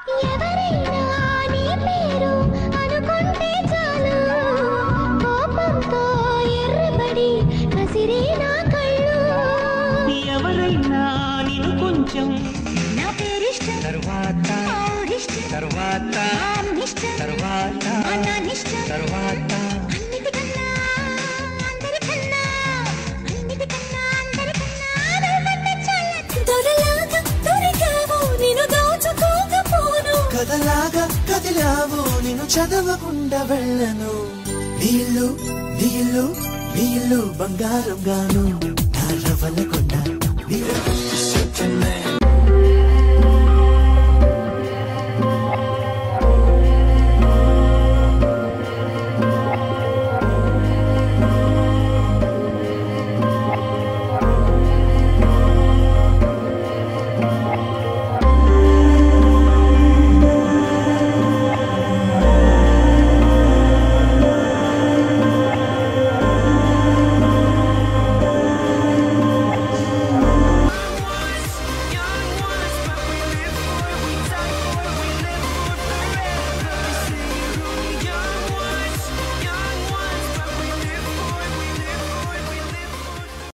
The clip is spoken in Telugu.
ఎవరైనా నీ పేరు అనుకుంటే చాలు కోపంతో ఎర్రబడి కసిరే నా కళ్ళు ఎవరైనా నిన్ను కొంచెం నా పేరిష్టం తర్వాత ఆవిడిష్టం తర్వాత ఆమెనిష్టం తర్వాత అన్నానిష్టం తర్వాత అన్నిటికన్నా అందరికన్నా అన్నిటికన్నా అందరికన్నా నువ్వంటే చాలా దొరలాగా దొరికావు నేను దోచుకోకపోను కథలాగా కదిలావు నిన్ను చదవకుండా వెళ్ళను నీళ్ళు నీళ్ళు నీళ్ళు బంగారం గాను నా రవల